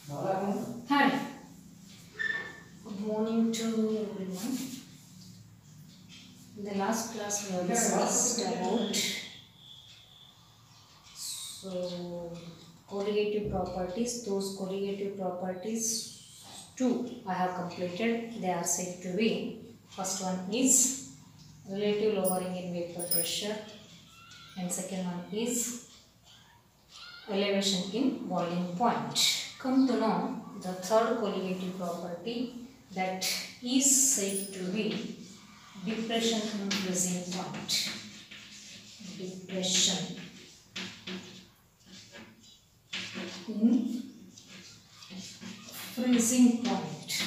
Hi. Good morning to everyone. In the last class we have discussed about so correlative properties. Those correlative properties two I have completed. They are said to be first one is relative lowering in vapor pressure and second one is elevation in boiling point. Come to know the third colligative property that is said to be depression in freezing point. Depression in freezing point.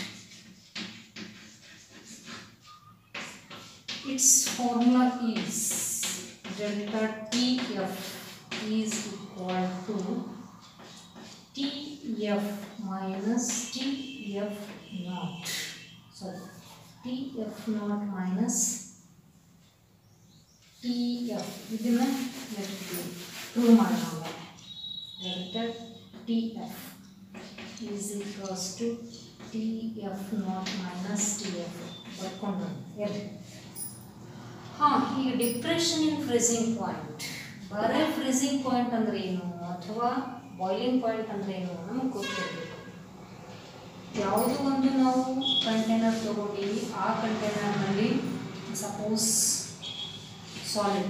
Its formula is delta TF is equal to TF minus TF naught. Sorry, TF naught minus TF. ಇದನ್ನ ನೆನಪಿಡಿ prove ಮಾಡೋಣ delta T F is equals to T F not minus T F ಬರ್ಕೊಂಡು ಎಲ್ಲಿ ಹಾಂ ಈಗ depression in freezing point ಬರೇ freezing point ಅಂದ್ರೆ ಏನು ಅಥವಾ ಬಾಯ್ಲಿಂಗ್ ಪಾಯಿಂಟ್ ಅಂದ್ರೆ ಏನು ನಮಗೆ ಗೊತ್ತಿರಬೇಕು ಯಾವುದೋ ಒಂದು ನಾವು ಕಂಟೈನರ್ ತೊಗೊಂಡಿವಿ ಆ ಕಂಟೈನರ್ನಲ್ಲಿ ಸಪೋಸ್ ಸಾಲಿಡ್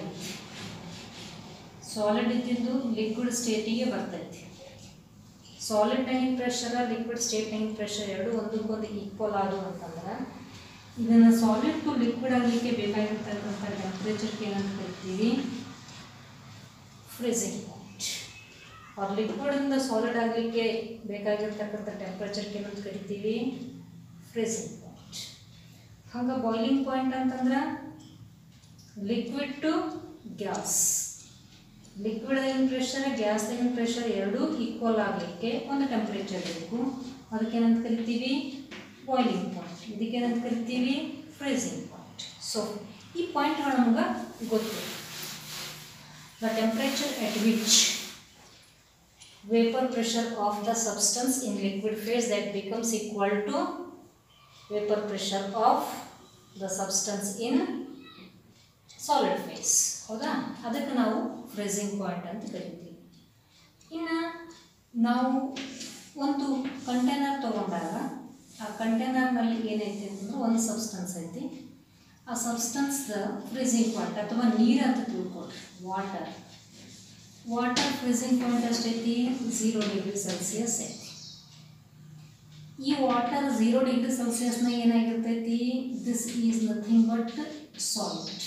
ಸಾಲಿಡ್ ಇದ್ದಿದ್ದು ಲಿಕ್ವಿಡ್ ಸ್ಟೇಟಿಗೆ ಬರ್ತೈತಿ solid tanking pressure liquid state tanking pressure ಎರಡು ಒಂದಕ್ಕೊಂದು ಈಕ್ವಲ್ ಆದವು ಅಂತಂದ್ರೆ ಇದನ್ನು ಸಾಲಿಡ್ ಟು ಲಿಕ್ವಿಡ್ ಆಗಲಿಕ್ಕೆ ಬೇಕಾಗಿರ್ತಕ್ಕಂಥ ಟೆಂಪ್ರೇಚರ್ಗೆ ಏನಂತ ಕರಿತೀವಿ ಫ್ರೀಸಿಂಗ್ ಪಾಯಿಂಟ್ ಅವ್ರ ಲಿಕ್ವಿಡಿಂದ ಸಾಲಿಡ್ ಆಗಲಿಕ್ಕೆ ಬೇಕಾಗಿರ್ತಕ್ಕಂಥ ಟೆಂಪ್ರೇಚರ್ಗೆ ಏನಂತ ಕರಿತೀವಿ ಫ್ರೀಸಿಂಗ್ ಪಾಯಿಂಟ್ ಹಂಗೆ ಬಾಯ್ಲಿಂಗ್ ಪಾಯಿಂಟ್ ಅಂತಂದ್ರೆ liquid to gas liquid pressure gas pressure ಎರಡೂ ಈಕ್ವಲ್ ಆಗಲಿಕ್ಕೆ ಒಂದು ಟೆಂಪ್ರೇಚರ್ ಬೇಕು ಅದಕ್ಕೇನಂತ ಕರಿತೀವಿ ಬಾಯ್ಲಿಂಗ್ ಪಾಯಿಂಟ್ ಇದಕ್ಕೇನಂತ ಕರಿತೀವಿ ಫ್ರೀಸಿಂಗ್ ಪಾಯಿಂಟ್ ಸೊ ಈ ಪಾಯಿಂಟ್ಗಳು ನಮ್ಗೆ ಗೊತ್ತು the temperature at which vapor pressure of the substance in liquid phase that becomes equal to vapor pressure of the substance in solid phase ಹೌದಾ ಅದಕ್ಕೆ ನಾವು ಫ್ರೀಸಿಂಗ್ ಪಾಯಿಂಟ್ ಅಂತ ಕರಿತೀವಿ ಇನ್ನು ನಾವು ಒಂದು ಕಂಟೈನರ್ ತೊಗೊಂಡಾಗ ಆ ಕಂಟೈನರ್ನಲ್ಲಿ ಏನೈತಿ ಅಂತಂದ್ರೆ ಒಂದು ಸಬ್ಸ್ಟೆನ್ಸ್ ಐತಿ ಆ ಸಬ್ಸ್ಟೆನ್ಸ್ದ ಫ್ರೀಸಿಂಗ್ ಪಾಯಿಂಟ್ ಅಥವಾ ನೀರು ಅಂತ ತಿಳ್ಕೊಳ್ರಿ ವಾಟರ್ ವಾಟರ್ ಫ್ರೀಸಿಂಗ್ ಪಾಯಿಂಟ್ ಎಷ್ಟೈತಿ ಝೀರೋ ಡಿಗ್ರಿ ಸೆಲ್ಸಿಯಸ್ ಐತಿ ಈ ವಾಟರ್ ಝೀರೋ ಡಿಗ್ರಿ ಸೆಲ್ಸಿಯಸ್ನ ಏನಾಗಿರ್ತೈತಿ this is nothing but solid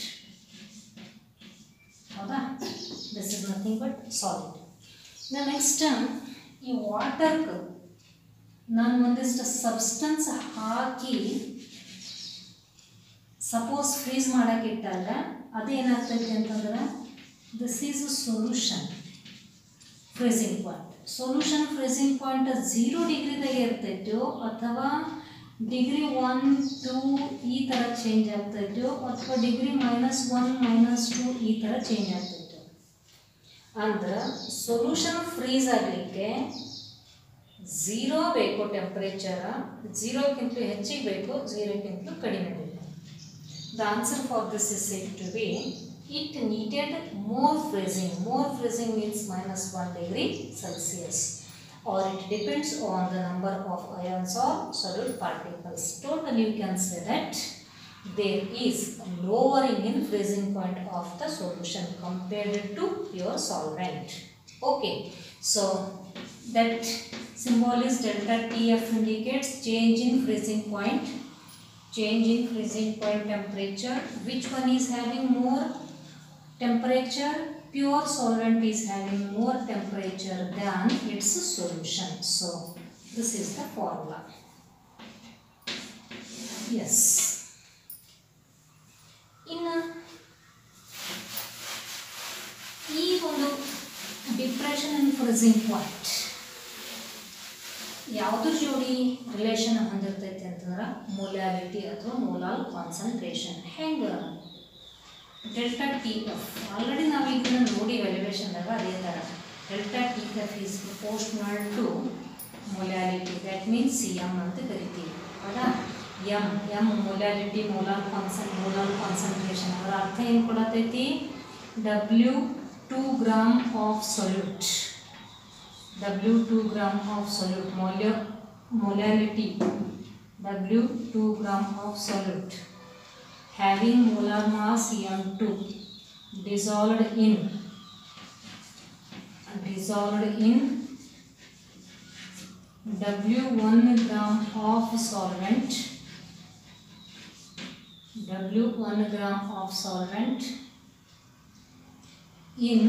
ಹೌದಾ this is nothing but solid ಇನ್ನು ನೆಕ್ಸ್ಟ್ ಈ ವಾಟರ್ಗೆ ನಾನು ಒಂದಿಷ್ಟು ಸಬ್ಸ್ಟೆನ್ಸ್ ಹಾಕಿ ಸಪೋಸ್ ಫ್ರೀಸ್ ಮಾಡೋಕೆ ಇಟ್ಟಾಗ ಅದೇನಾಗ್ತೈತಿ ಅಂತಂದ್ರೆ this is solution freezing point solution freezing point zero ಡಿಗ್ರಿದಾಗೆ ಇರ್ತೈತೋ ಅಥವಾ ಡಿಗ್ರಿ ಒನ್ ಟೂ ಈ ಥರ ಚೇಂಜ್ ಆಗ್ತೈತೋ ಅಥವಾ degree minus one minus two ಈ ಥರ ಚೇಂಜ್ ಆಗ್ತೈತೋ ಅಂದ್ರೆ ಸೊಲ್ಯೂಷನ್ ಫ್ರೀಸ್ ಆಗಲಿಕ್ಕೆ ಝೀರೋ ಬೇಕು ಟೆಂಪ್ರೇಚರ ಝೀರೋಕ್ಕಿಂತ ಹೆಚ್ಚಿಗೆ ಬೇಕು ಝೀರೋಕ್ಕಿಂತ ಕಡಿಮೆ ಬೇಕು the answer for this is said to be it needed more freezing. More freezing means minus 1 degree Celsius or it depends on the number of ions or solid particles. Totally you can say that there is lowering in freezing point of the solution compared to pure solvent. Okay, so that symbol is delta TF indicates change in freezing point. Change in freezing point temperature. Which one is having more temperature pure solvent is having more temperature than its solution so this is the formula yes ಇನ್ನು ಈ ಒಂದು depression and freezing point ಯಾವುದ್ರ ಜೋಡಿ relation ಹೊಂದಿರ್ತೈತಿ ಅಂತಂದ್ರೆ molality ಅಥವಾ molal concentration ಹೆಂಗೆ delta T F already ನಾವು ಇದನ್ನು ನೋಡಿ ವ್ಯಾಲ್ಯೂಯೇಷನ್ದಾಗ ಅದೇ ಥರ delta T F is proportional to molality that means M ಅಂತ ಕರಿತೀವಿ ಹೌದಾ M M molality molar concen molar concentration ಅದರ ಅರ್ಥ ಏನು ಕೊಡತೈತಿ W two gram of solute W two gram of solute ಮೌಲ್ಯ molality W two gram of solute having molar mass M two dissolved in dissolved in W1 gram of solvent W1 gram of solvent in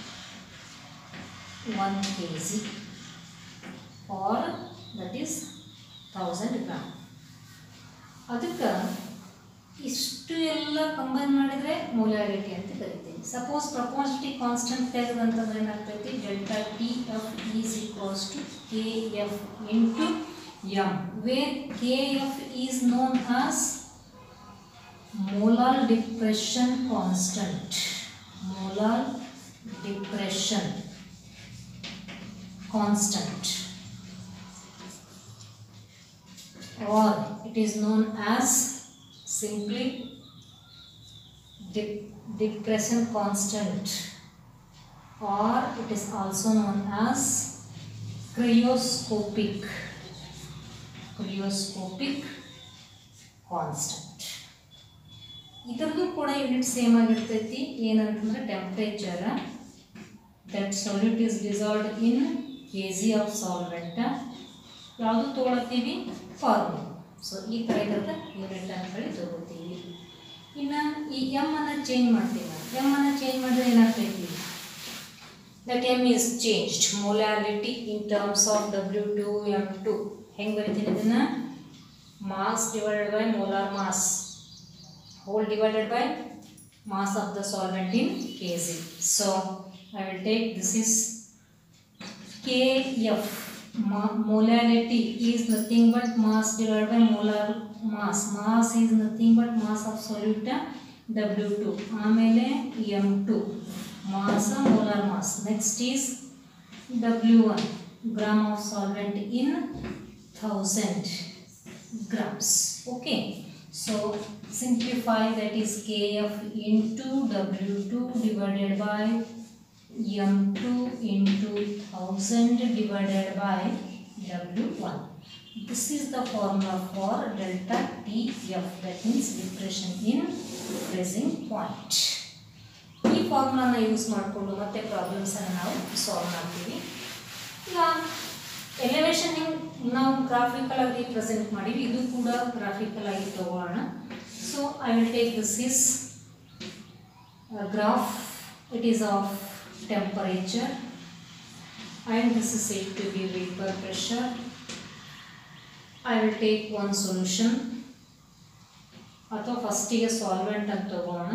1 kg or that is 1000 gram ಅದಕ್ಕೆ ಇಷ್ಟು ಎಲ್ಲ combine ಮಾಡಿದರೆ molarity ಅಂತ ಕರಿತೀವಿ suppose ಪ್ರಪೋಸಿಟಿ constant ತೆಗೆದಂತಂದ್ರೆ ಏನಾಗ್ತೈತಿ delta T F is equals to K F into M where K F is known as molar depression constant molar depression constant or it is known as simply dep- depression constant or it is also known as cryoscopic cryoscopic constant ಇದರದ್ದು ಕೂಡ unit same ಆಗಿರ್ತೈತಿ ಏನಂತಂದ್ರೆ temperature that solute is dissolved in K G of solvent ಯಾವುದು ತೊಗೊಳತ್ತೀವಿ formula so ಈ ಥರ ಇದ್ರದ unit ಅಂತೇಳಿ ತಗೋತೀವಿ ಇನ್ನು ಈ ಎಮ್ ಅನ್ನು ಚೇಂಜ್ ಮಾಡ್ತೀವಿ ಎಮ್ ಅನ್ನು ಚೇಂಜ್ ಮಾಡಿದ್ರೆ ಏನಾಗ್ತೈತಿ that M is changed molality in terms of W two M two ಹೆಂಗೆ ಬರಿತೀನಿ ಇದನ್ನು mass divided by molar mass whole divided by mass of the solvent in kg. So I will take this is Kf mo- molality is nothing but mass divided by molar mass. Mass is nothing but mass of solute W2. ಆಮೇಲೆ M2 mass molar mass. Next is W1 gram of solvent in 1000 grams. Okay. So simplify that is kf into w2 divided by m2 into 1000 divided by w1. This is the formula for delta TF that means depression in freezing point. ಈ ಫಾರ್ಮುಲಾನ use ಮಾಡಿಕೊಂಡು ಮತ್ತೆ ಪ್ರಾಬ್ಲಮ್ಸನ್ನು ನಾವು solve ಮಾಡ್ತೀವಿ ಈಗ elevation ಹಿಂಗೆ ನಾವು graphical ಆಗಿ present ಮಾಡೀವಿ ಇದು ಕೂಡ ಗ್ರಾಫಿಕಲ್ ಆಗಿ ತಗೋಣ so I will take this is graph it is of temperature and this is said to be vapour pressure I will take one solution ಅಥವಾ ಫಸ್ಟಿಗೆ ಸಾಲ್ವೆಂಟ್ ಅಂತ ತಗೋಣ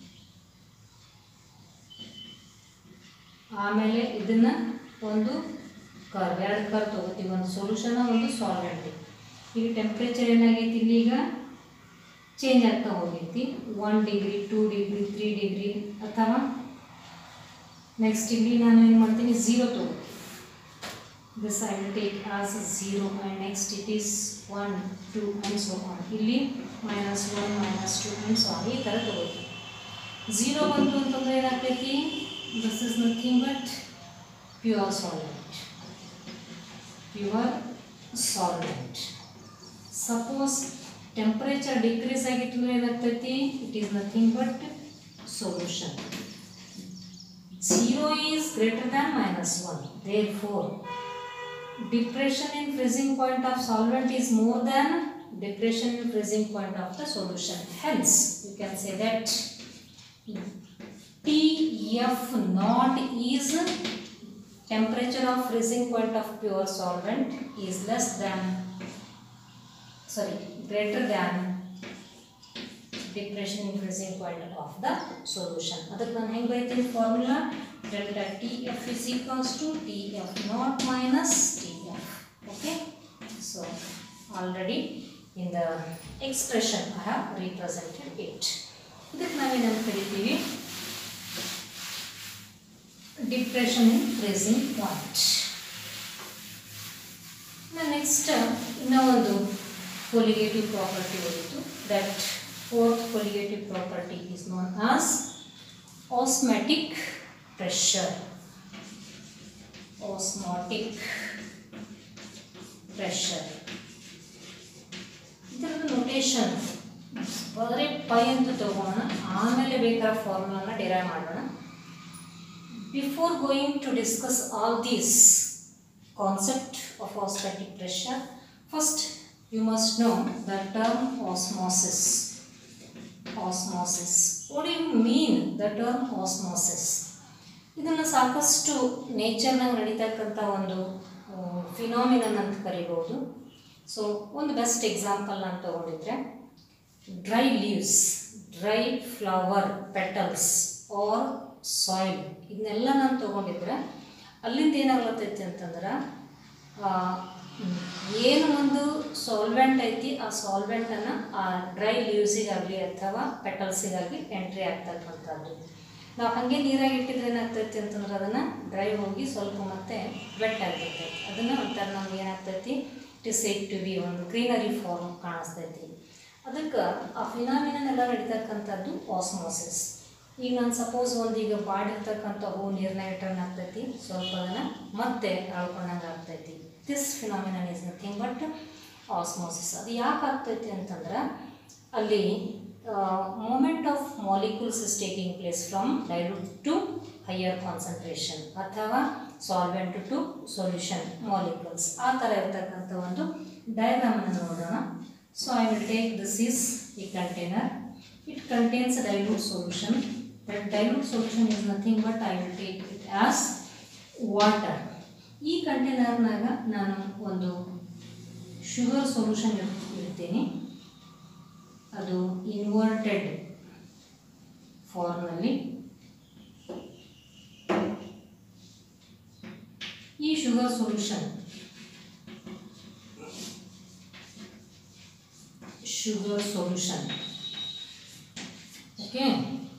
ಆಮೇಲೆ ಇದನ್ನು ಒಂದು ಕರ್ವ್ ಎರಡು ಕರ್ವ್ ತೊಗೋತೀವಿ ಒಂದು ಸೊಲ್ಯೂಷನ್ ಒಂದು ಸಾಲ್ವೆಂಟ್ ಈಗ ಟೆಂಪ್ರೇಚರ್ ಏನಾಗೈತಿ ಇಲ್ಲಿ ಈಗ ಚೇಂಜ್ ಆಗ್ತಾ ಹೋಗೈತಿ one degree two degree three degree ಅಥವಾ ನೆಕ್ಸ್ಟ್ ಇಲ್ಲಿ ನಾನು ಏನು ಮಾಡ್ತೀನಿ ಝೀರೋ ತೊಗೋತೀನಿ this I will take as zero and next it is one two and so on ಇಲ್ಲಿ minus one minus two and so on ಈ ಥರ ತೊಗೋತೀನಿ ಝೀರೋ ಬಂತು ಅಂತಂದ್ರೆ ಏನಾಗ್ತೈತಿ this is nothing but pure solvent pure solvent suppose temperature decrease ಆಗಿತ್ತು ಅಂದ್ರೆ ಏನಾಗ್ತೈತಿ it is nothing but solution zero is greater than minus one therefore depression in freezing point of solvent is more than depression in freezing point of the solution. Hence, you can say that TF naught is temperature of freezing point of pure solvent is less than sorry greater than depression in freezing point of the solution. ಅದಕ್ಕೆ ನಾನು ಹೆಂಗೆ ಬೈತೀನಿ formula delta T F is equals to T F not minus T F okay so already in the expression I have represented it ಇದಕ್ಕೆ ನಾವೇನಂತ ಕರಿತೀವಿ depression in freezing point next ಇನ್ನೂ ಒಂದು colligative property ಹೋಯಿತು that fourth colligative property is known as osmotic pressure osmotic pressure ಇದರದ್ದು notation ಬರೀ pi ಅಂತ ತಗೋಣ ಆಮೇಲೆ ಬೇಕಾದ ಫಾರ್ಮುಲಾನ ಡಿರೈವ್ ಮಾಡೋಣ before going to discuss all these concept of osmotic pressure first you must know the term osmosis osmosis what you mean the term osmosis ಇದನ್ನು ಸಾಕಷ್ಟು ನೇಚರ್ನಾಗ ನಡೀತಕ್ಕಂಥ ಒಂದು ಫಿನಾಮಿನನ್ ಅಂತ ಕರಿಬೋದು ಸೊ ಒಂದು ಬೆಸ್ಟ್ ಎಕ್ಸಾಂಪಲ್ ನಾನು ತಗೊಂಡಿದ್ರೆ dry leaves dry flower petals or soil ಇದನ್ನೆಲ್ಲ ನಾನು ತೊಗೊಂಡಿದ್ರೆ ಅಲ್ಲಿಂದ ಏನಾಗ್ಲತ್ತೈತಿ ಅಂತಂದ್ರೆ ಆ, ಮ್, ಏನು ಒಂದು ಸಾಲ್ವೆಂಟ್ ಐತಿ ಆ ಸಾಲ್ವೆಂಟನ್ನು ಆ ಡ್ರೈ ಲೀವ್ಸಿಗಾಗಲಿ ಅಥವಾ ಪೆಟಲ್ಸಿಗಾಗಲಿ ಎಂಟ್ರಿ ಆಗ್ತಕ್ಕಂಥದ್ದು ನಾವು ಹಾಗೆ ನೀರಾಗಿ ಇಟ್ಟಿದ್ರೆ ಏನಾಗ್ತೈತಿ ಅಂತಂದ್ರೆ ಅದನ್ನು ಡ್ರೈ ಹೋಗಿ ಸ್ವಲ್ಪ ಮತ್ತೆ ವೆಟ್ ಆಗಿರ್ತೈತಿ ಅದನ್ನು ಒಂಥರ ನಮ್ಗೆ ಏನಾಗ್ತೈತಿ it is said to be ಒಂದು ಗ್ರೀನರಿ ಫಾರ್ಮ್ ಕಾಣಿಸ್ತೈತಿ ಅದಕ್ಕೆ ಆ ಫಿನಾಮಿನೆಲ್ಲ ನಡೀತಕ್ಕಂಥದ್ದು ಆಸ್ಮೋಸಿಸ್ ಈಗ ನಾನು ಸಪೋಸ್ ಒಂದು ಈಗ ಬಾಡಿರ್ತಕ್ಕಂಥ ಹೂವು ನೀರಿನಾಗ ಇಟ್ಟರೆ ಆಗ್ತೈತಿ ಸ್ವಲ್ಪ ಅದನ್ನು ಮತ್ತೆ ಅಳ್ಕೊಂಡಂಗೆ ಆಗ್ತೈತಿ this phenomenon is nothing but osmosis ಅದು ಯಾಕೆ ಆಗ್ತೈತಿ ಅಂತಂದ್ರೆ ಅಲ್ಲಿ movement of molecules is taking place from dilute to higher concentration ಅಥವಾ ಸಾಲ್ವೆಂಟ್ ಟು ಸೊಲ್ಯೂಷನ್ ಮಾಲಿಕ್ಯೂಲ್ಸ್ ಆ ಥರ ಇರ್ತಕ್ಕಂಥ ಒಂದು ಡಯಾಗ್ರಾಮನ್ನು ನೋಡೋಣ so I will take this is ಈ container it contains dilute solution that dilute solution is nothing but I will take it as water ಈ ಕಂಟೈನರ್ನಾಗ ನಾನು ಒಂದು ಶುಗರ್ ಸೊಲ್ಯೂಷನ್ ಇಡ್ತೀನಿ ಅದು ಇನ್ವರ್ಟೆಡ್ ಫಾರ್ಮ್ನಲ್ಲಿ ಈ sugar solution sugar solution okay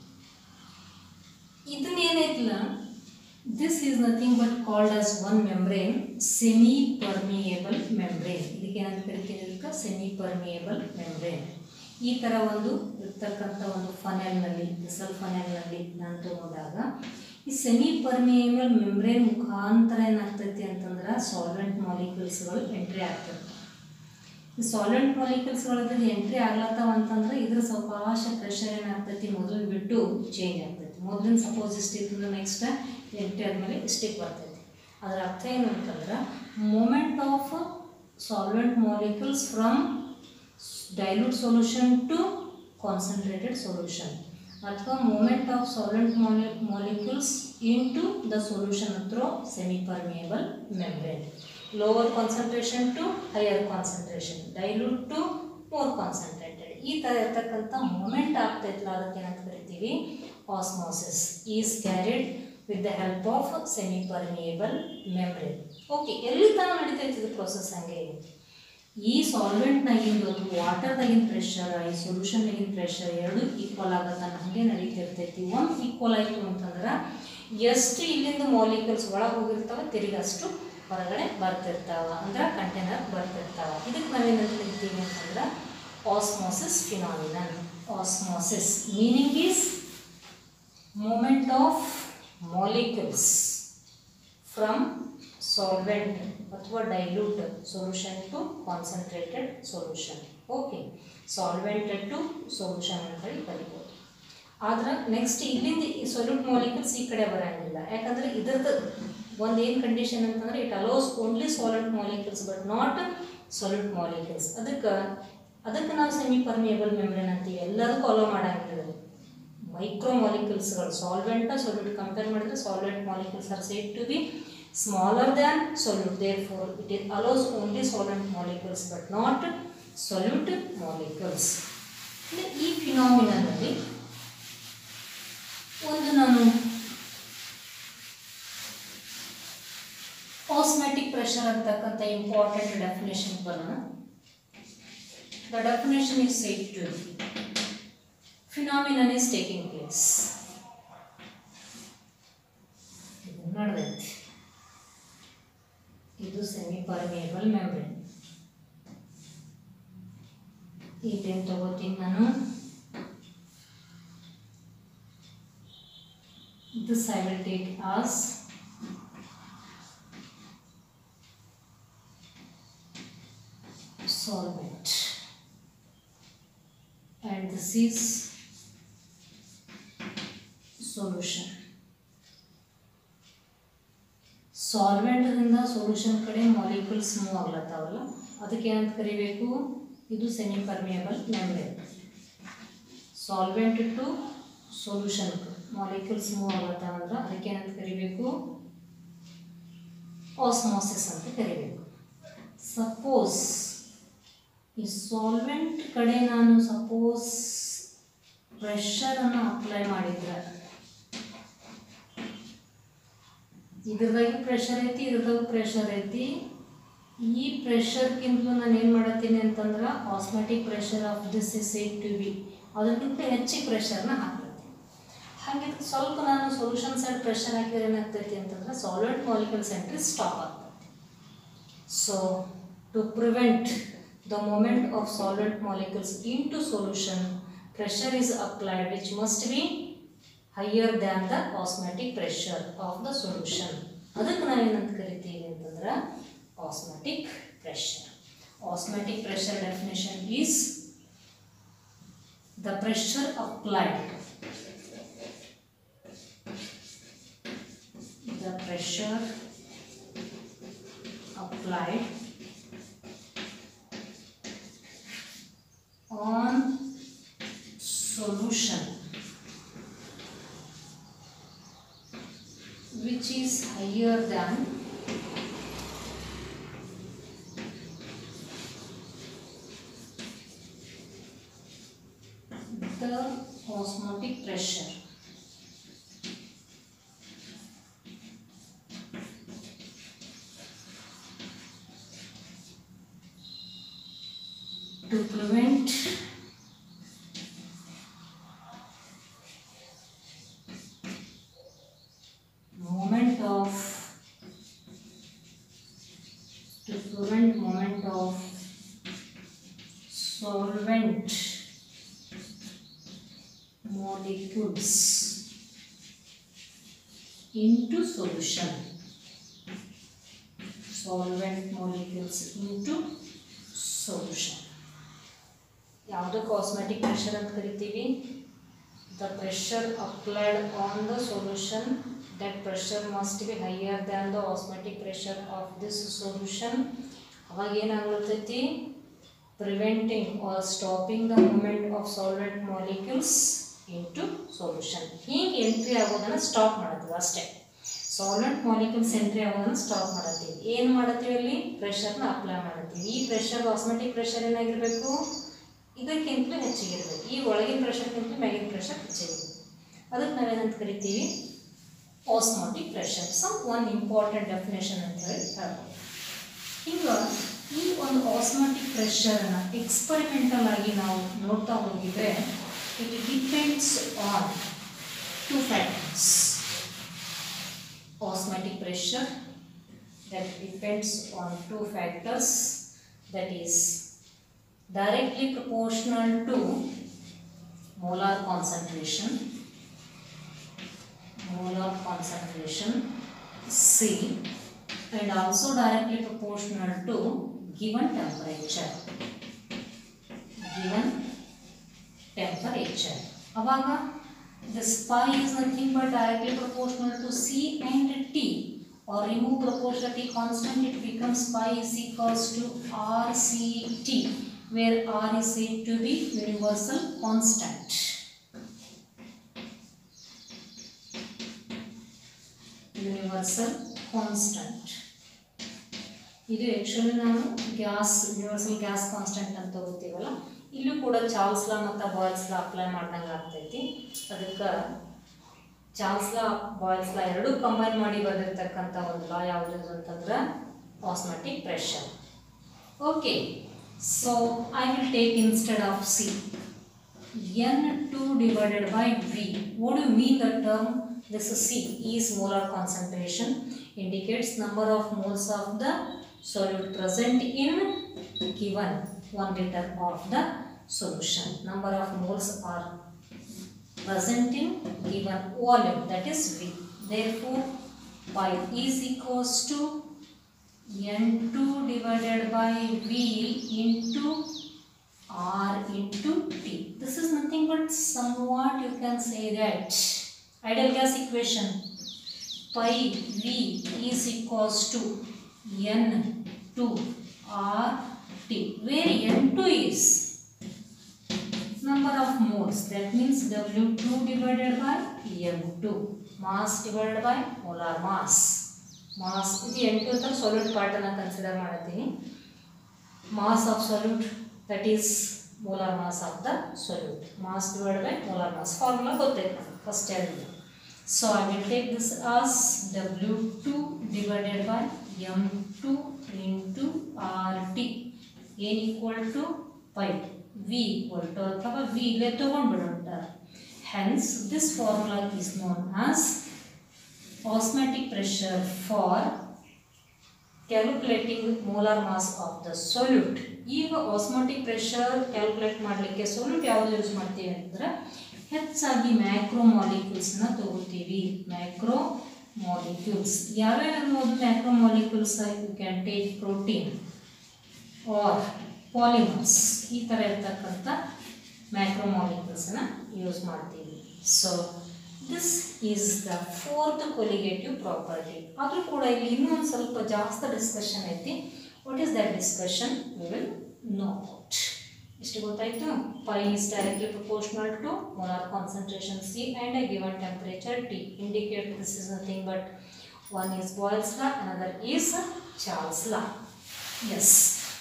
ಇದನ್ನೇನೈತಿಲ್ಲ this is nothing but called as one membrane semi permeable membrane ಇದಕ್ಕೆ ಏನಂತ ಕರಿತೀವಿ ಇದಕ್ಕೆ ಸೆಮಿ ಪರ್ಮಿಯೇಬಲ್ ಮೆಮ್ಬ್ರೇನ್ ಈ ಥರ ಒಂದು ಇರ್ತಕ್ಕಂಥ ಒಂದು ಫನೆಲ್ನಲ್ಲಿ ಬಿಸಲ್ ಫನೆಲ್ನಲ್ಲಿ ನಾನು ತಗೊಂಡಾಗ ಈ ಸೆಮಿ ಪರ್ಮಿಯೇಬಲ್ ಮೆಮ್ಬ್ರೇನ್ ಮುಖಾಂತರ ಏನಾಗ್ತೈತಿ ಅಂತಂದ್ರೆ ಸಾಲ್ವೆಂಟ್ ಮಾಲಿಕ್ಯೂಲ್ಸ್ಗಳು ಎಂಟ್ರಿ ಆಗ್ತದೆ ಈ ಸಾಲ್ವೆಂಟ್ ಮಾಲಿಕ್ಯೂಲ್ಸ್ಗಳದ್ದು ಎಂಟ್ರಿ ಆಗ್ಲತ್ತಾವ ಅಂತಂದ್ರೆ ಇದ್ರ ಸಾವಕಾಶ ಪ್ರೆಷರ್ ಏನಾಗ್ತೈತಿ ಮೊದಲು ಬಿಟ್ಟು ಚೇಂಜ್ ಆಗ್ತೈತಿ ಮೊದಲಿನ ಸಪೋಸ್ ಇಷ್ಟಿತ್ತು ನೆಕ್ಸ್ಟ್ ಎಂಟ್ರಿ ಆದಮೇಲೆ ಇಷ್ಟಿಗೆ ಬರ್ತೈತಿ ಅದರ ಅರ್ಥ ಏನು ಅಂತಂದ್ರೆ movement of solvent molecules from dilute solution to concentrated solution ಅಥವಾ movement of solvent molecules in into the solution through semi permeable membrane lower concentration to higher concentration dilute to more concentrated ಈ ಥರ ಇರ್ತಕ್ಕಂಥ movement ಆಗ್ತೈತಲ್ಲ ಅದಕ್ಕೆ ಏನಂತ ಕರಿತೀವಿ osmosis is carried with the help of semi permeable membrane okay ಎಲ್ಲಿ ತನಕ ನಡೀತೈತಿ ಇದು ಪ್ರೊಸೆಸ್ ಹಂಗೆ ಈ ಸಾಲ್ವೆಂಟ್ನಾಗಿಂದು ಅಥವಾ ವಾಟರ್ದಾಗಿನ ಪ್ರೆಷರ್ ಈ ಸೊಲ್ಯೂಷನ್ನಾಗಿನ ಪ್ರೆಷರ್ ಎರಡು ಈಕ್ವಲ್ ಆಗತ್ತ ಹಾಗೆ ನಡೀತಿರ್ತೈತಿ ಒಂದು ಈಕ್ವಲ್ ಆಯಿತು ಅಂತಂದ್ರೆ ಎಷ್ಟು ಇಲ್ಲಿಂದ ಮಾಲಿಕ್ಯೂಲ್ಸ್ ಒಳಗೆ ಹೋಗಿರ್ತಾವ ತಿರುಗಿ ಅಷ್ಟು ಹೊರಗಡೆ ಬರ್ತಿರ್ತಾವ ಅಂದ್ರೆ ಕಂಟೈನರ್ ಬರ್ತಿರ್ತಾವ ಇದಕ್ಕೆ ನಾವೇನು ಕರಿತೀವಿ ಅಂತಂದ್ರೆ osmosis phenomenon osmosis meaning is movement of molecules from solvent ಅಥವಾ dilute solution to concentrated solution okay ಸಾಲ್ವೆಂಟೆಡ್ ಟು ಸೊಲ್ಯೂಷನ್ ಅಂತ ಹೇಳಿ ಕರಿಬೋದು ಆದ್ರೆ ನೆಕ್ಸ್ಟ್ ಇಲ್ಲಿಂದ ಈ ಸೊಲ್ಯೂಟ್ ಮಾಲಿಕ್ಯೂಲ್ಸ್ ಈ ಕಡೆ ಬರಂಗಿಲ್ಲ ಯಾಕಂದ್ರೆ ಇದ್ರದ್ದು ಒಂದು ಏನು ಕಂಡೀಷನ್ ಅಂತಂದ್ರೆ it allows only solid molecules but not solid molecules ಅದಕ್ಕೆ ಅದಕ್ಕೆ ನಾವು ಸೆಮಿ ಪರ್ಮಿಯಬಲ್ ಮೆಮ್ಬ್ರೇನ್ ಅಂತೀವಿ ಎಲ್ಲದಕ್ಕೂ ಅಲೋ ಮಾಡಂಗಿಲ್ಲ ಮೈಕ್ರೋ ಮಾಲಿಕ್ಯೂಲ್ಸ್ಗಳು ಸಾಲ್ವೆಂಟ ಸೊಲ್ಯೂಟ್ ಕಂಪೇರ್ ಮಾಡಿದ್ರೆ solvent molecules are said to be smaller than solute therefore it is allows only solvent molecules but not solute molecules ಈ ಫಿನಾಮಿನಲ್ಲಿ ಒಂದು ನಾನು ಆಸ್ಮ್ಯಾಟಿಕ್ ಪ್ರೆಷರ್ ಅಂತಕ್ಕಂಥ ಇಂಪಾರ್ಟೆಂಟ್ ಡೆಫಿನೇಷನ್ ಬರೋಣ the definition is said to phenomenon is taking place. ಇದು ನಡೆದೈತಿ ಇದು semi permeable membrane ಇದೇನು ತಗೋತೀನಿ ನಾನು this I will take as solvent and this is solution ಸಾಲ್ವೆಂಟ್ದಿಂದ ಸೊಲ್ಯೂಷನ್ ಕಡೆ ಮಾಲಿಕ್ಯೂಲ್ಸ್ ಮೂವ್ ಆಗ್ಲತ್ತಾವಲ್ಲ ಅದಕ್ಕೆ ಏನಂತ ಕರಿಬೇಕು ಇದು semi permeable membrane solvent to solution molecules move ಆಗತ್ತಾವಂದ್ರೆ ಅದಕ್ಕೆ ಏನಂತ ಕರಿಬೇಕು ಆಸ್ಮೋಸಿಸ್ ಅಂತ ಕರಿಬೇಕು ಸಪೋಸ್ ಈ ಸಾಲ್ವೆಂಟ್ ಕಡೆ ನಾನು ಸಪೋಸ್ ಪ್ರೆಷರನ್ನು ಅಪ್ಲೈ ಮಾಡಿದ್ರೆ ಇದ್ರದಾಗ ಪ್ರೆಷರ್ ಐತಿ ಇದ್ರದಾಗ ಪ್ರೆಷರ್ ಐತಿ ಈ ಪ್ರೆಷರ್ಗಿಂತಲೂ ನಾನು ಏನು ಮಾಡತ್ತೀನಿ ಅಂತಂದ್ರೆ osmotic pressure of this is said to be ಅದಕ್ಕಿಂತ ಹೆಚ್ಚಿಗೆ ಪ್ರೆಷರ್ನ ಹಾಕ್ಲತ್ತೀನಿ ಹಾಗೆ ಸ್ವಲ್ಪ ನಾನು ಸೊಲ್ಯೂಷನ್ ಸೈಡ್ ಪ್ರೆಷರ್ ಹಾಕಿದ್ರೆ ಏನಾಗ್ತೈತಿ ಅಂತಂದ್ರೆ ಸಾಲಿಡ್ ಮಾಲಿಕ್ಯೂಲ್ ಸೆಂಟ್ರಿ ಸ್ಟಾಪ್ ಆಗ್ತೈತಿ so to prevent the movement of solid molecules in to solution pressure is applied which must be higher than the osmotic pressure of the solution ಅದಕ್ಕೆ ನಾವೇನಂತ ಕರಿತೀವಿ ಅಂತಂದ್ರೆ osmotic pressure osmotic pressure definition is the pressure applied the pressure applied on solution which is higher than the osmotic pressure to prevent moment of to prevent moment of solvent molecules into solution solvent molecules into solution ಯಾವುದು osmotic pressure ಅಂತ ಕರಿತೀವಿ the pressure applied on the solution that pressure must be higher than the osmotic pressure of this solution ಅವಾಗ ಏನಾಗ್ಲತ್ತೈತಿ preventing or stopping the movement of solvent molecules in to solution ಹೀಗೆ entry ಆಗೋದನ್ನು stop ಮಾಡತ್ತೀವಿ ಅಷ್ಟೇ solvent molecules entry ಆಗೋದನ್ನು stop ಮಾಡತ್ತೀವಿ ಏನು ಮಾಡತ್ತೀವಿ ಅಲ್ಲಿ ಪ್ರೆಷರ್ನ ಅಪ್ಲೈ ಮಾಡತ್ತೀವಿ ಈ ಪ್ರೆಷರ್ ಆಸ್ಮೆಟಿಕ್ ಪ್ರೆಷರ್ ಏನಾಗಿರಬೇಕು ಇದಕ್ಕಿಂತಲೂ ಹೆಚ್ಚಿಗಿರಬೇಕು ಈ ಒಳಗಿನ ಪ್ರೆಷರ್ಗಿಂತಲೂ ಮ್ಯಾಗಿನ ಪ್ರೆಷರ್ ಹೆಚ್ಚಿರಬೇಕು ಅದಕ್ಕೆ ನಾವೇನಂತ ಕರಿತೀವಿ osmotic pressure some one important definition ಅಂತ ಹೇಳಿ ಹೇಳ್ಬೋದು ಈಗ ಈ ಒಂದು ಆಸ್ಮಾಟಿಕ್ ಪ್ರೆಷರನ್ನು ಎಕ್ಸ್ಪರಿಮೆಂಟಲ್ ಆಗಿ ನಾವು ನೋಡ್ತಾ ಹೋಗಿದ್ರೆ it depends on two factors osmotic pressure that depends on two factors that is directly proportional to molar concentration molar concentration C and also directly proportional to given temperature given temperature ಅವಾಗ this pi is nothing but directly proportional to C and T or remove proportionality constant it becomes pi is equals to RCT where R is said to be universal constant. Universal constant. ಇದು actually ನಾವು gas universal gas constant ಅಂತ ತಗೋತೀವಲ್ಲ ಇಲ್ಲೂ ಕೂಡ Charles ಲಾ ಮತ್ತು boils ಲಾ apply ಮಾಡ್ದಂಗೆ ಆಗ್ತೈತಿ ಅದಕ್ಕೆ ಚಾರ್ಲ್ಸ್ ಲಾ ಬಾಯ್ಲ್ಸ್ ಲಾ ಎರಡೂ ಕಂಬೈನ್ ಮಾಡಿ ಬಂದಿರತಕ್ಕಂಥ ಒಂದು ಲಾ ಯಾವುದು ಅಂತಂದ್ರೆ osmotic pressure okay so I will take instead of C N2 divided by V. What do you mean the term? This is C is molar concentration indicates number of moles of the solute present in given 1 liter of the solution. Number of moles are present in given volume that is V. Therefore, pi is equals to N2 divided by V into R into T. This is nothing but somewhat you can say that ideal gas equation pi V is equals to N2 R T where N2 is number of moles that means W2 divided by M2 mass divided by molar mass mass ಇದು M2 ಅಂತ solute part ಅನ್ನ consider ಮಾಡಿದ್ದೀನಿ mass of solute that is molar mass of the solute mass divided by molar mass formula ಗೊತ್ತೈತೆ first ಹೇಳಿದ್ದು so I will take this as W2 divided by M2 into RT n equal to pi V equal to ಅಥವಾ V ಇಲ್ಲೇ ತಗೊಂಡ್ಬಿಡೋಣ hence this formula is known as osmotic pressure for calculating molar mass of the solute ಈಗ osmotic pressure calculate ಮಾಡಲಿಕ್ಕೆ solute ಯಾವುದು use ಮಾಡ್ತೀವಿ ಅಂತಂದ್ರೆ ಹೆಚ್ಚಾಗಿ macro ಮಾಲಿಕ್ಯೂಲ್ಸ್ನ ತಗೋತೀವಿ ಮ್ಯಾಕ್ರೋ ಮಾಲಿಕ್ಯೂಲ್ಸ್ ಯಾವ್ಯಾವ macro molecules you can take protein or polymers ಈ ಥರ ಇರ್ತಕ್ಕಂಥ ಮ್ಯಾಕ್ರೋ ಮಾಲಿಕ್ಯೂಲ್ಸ್ನ ಯೂಸ್ ಮಾಡ್ತೀವಿ so this is the fourth colligative property ಆದರೂ ಕೂಡ ಇಲ್ಲಿ ಇನ್ನೊಂದು ಸ್ವಲ್ಪ ಜಾಸ್ತಿ ಡಿಸ್ಕಷನ್ ಐತಿ what is that discussion we will know out ಇಷ್ಟು ಗೊತ್ತಾಯಿತು pi is directly proportional to molar concentration C and a given temperature T. Indicate this is nothing but one is Boyle's law, another is Charles' law. Yes.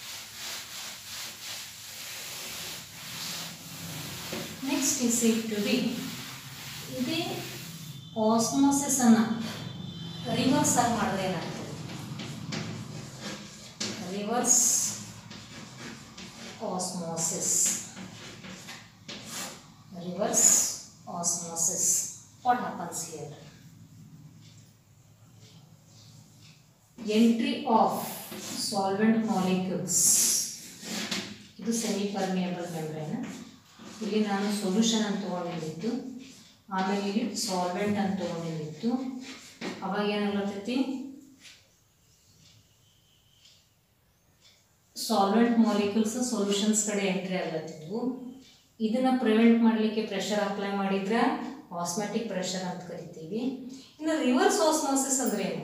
Next is said to be ಇದೇ osmosis ಅನ್ನ reverse ಆಗಿ ಮಾಡಿದ್ರೆ ಏನಾಗ್ತದೆ reverse osmosis reverse osmosis what happens here entry of solvent molecules ಇದು semi permeable membrane ಇಲ್ಲಿ ನಾನು solution ಅಂತ ತೊಗೊಂಡಿದ್ದು ಆಮೇಲೆ ಇಲ್ಲಿ ಸಾಲ್ವೆಂಟ್ ಅಂತ ತೊಗೊಂಡಿದ್ದು ಅವಾಗ ಏನಾಗ್ಲತ್ತೈತಿ ಸಾಲ್ವೆಂಟ್ ಮಾಲಿಕ್ಯೂಲ್ಸ್ ಸೊಲ್ಯೂಷನ್ಸ್ ಕಡೆ ಎಂಟ್ರಿ ಆಗ್ಲತ್ತಿದ್ವು ಇದನ್ನ ಪ್ರಿವೆಂಟ್ ಮಾಡಲಿಕ್ಕೆ ಪ್ರೆಷರ್ ಅಪ್ಲೈ ಮಾಡಿದ್ರೆ ಆಸ್ಮೆಟಿಕ್ ಪ್ರೆಷರ್ ಅಂತ ಕರಿತೀವಿ ಇನ್ನು ರಿವರ್ಸ್ ಆಸ್ಮೋಸಿಸ್ ಅಂದ್ರೆ ಏನು